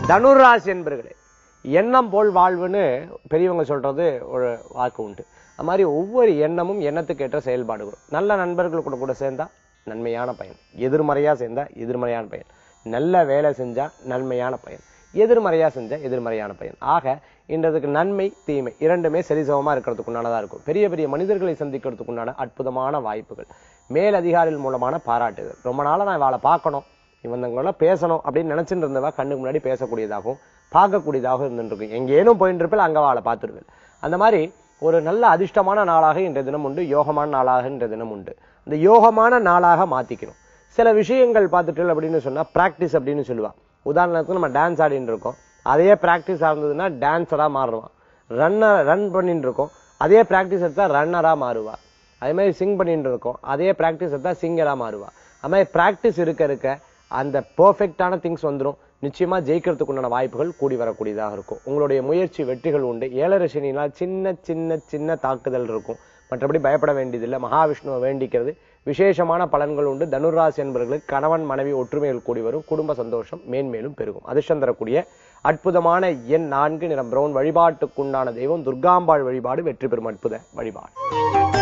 தனுராசி என்பர்களே எண்ணம் போல் வாழ்வுன்னு பெரியவங்க சொல்றது ஒரு வாக்கு உண்டு அது மாதிரி ஒவ்வொரு எண்ணமும் எண்ணத்துக்கு ஏற்ற செயல்பாடுகளும் நல்ல நண்பர்கள் கூட கூட சேர்ந்தா நன்மையான பயன் எதிர்மறையா சேர்ந்தா எதிர்மறையான பயன் நல்ல வேலை செஞ்சா நன்மையான பயன் எதிர்மறையா செஞ்சா எதிர்மறையான பயன் ஆக இன்றதுக்கு நன்மை தீமை இரண்டுமே சரிசமமா இருக்கிறதுக்கு உண்டானதா இருக்கும் பெரிய பெரிய மனிதர்களை சந்திக்கிறதுக்கு உண்டான அற்புதமான வாய்ப்புகள் மேல் அதிகாரிகள் மூலமான பாராட்டுகள் ரொம்ப நாளா நான் இவாளை பார்க்கணும் இவங்கள பேசணும் அப்படின்னு நினைச்சிட்டு இருந்தவா கண்ணுக்கு முன்னாடி பேசக்கூடியதாகவும் பார்க்கக்கூடியதாகவும் இருந்துருக்கும் எங்கேனும் போயிட்டு இருப்பில் அங்க வாழை பார்த்துருவேன் அந்த மாதிரி ஒரு நல்ல அதிர்ஷ்டமான நாளாக இன்றைய தினம் உண்டு யோகமான நாளாக இன்றைய தினம் உண்டு இந்த யோகமான நாளாக மாத்திக்கணும் சில விஷயங்கள் பார்த்துட்டு அப்படின்னு சொன்னா பிராக்டிஸ் அப்படின்னு சொல்லுவா உதாரணத்துக்கு நம்ம டான்ஸ் ஆடிட்டு இருக்கோம் அதே பிராக்டிஸ் இருந்ததுன்னா டான்ஸரா மாறுவான் ரன்னர் ரன் பண்ணிட்டு இருக்கோம் அதே பிராக்டிஸ் எடுத்தா ரன்னரா மாறுவா அதே மாதிரி சிங் பண்ணிட்டு இருக்கோம் அதே பிராக்டிஸ் எடுத்தா சிங்கரா மாறுவா அது மாதிரி பிராக்டிஸ் இருக்க இருக்க அந்த பெர்ஃபெக்டான திங்ஸ் வந்துடும் நிச்சயமா ஜெயிக்கிறதுக்கு உண்டான வாய்ப்புகள் கூடி வரக்கூடியதாக இருக்கும் உங்களுடைய முயற்சி வெற்றிகள் உண்டு ஏழரை சனியினால் சின்ன சின்ன சின்ன தாக்குதல் இருக்கும் மற்றபடி பயப்பட வேண்டியதில்லை மகாவிஷ்ணுவை வேண்டிக்கிறது விசேஷமான பலன்கள் உண்டு தனுராசி என்பவர்களுக்கு கணவன் மனைவி ஒற்றுமைகள் கூடி வரும் குடும்ப சந்தோஷம் மேன்மேலும் பெருகும் அதிர்ஷ்டம் தரக்கூடிய அற்புதமான எண் நான்கு நிறம் பிரவுன் வழிபாட்டுக்குண்டான தெய்வம் துர்காம்பாள் வழிபாடு வெற்றி பெறும் அற்புத வழிபாடு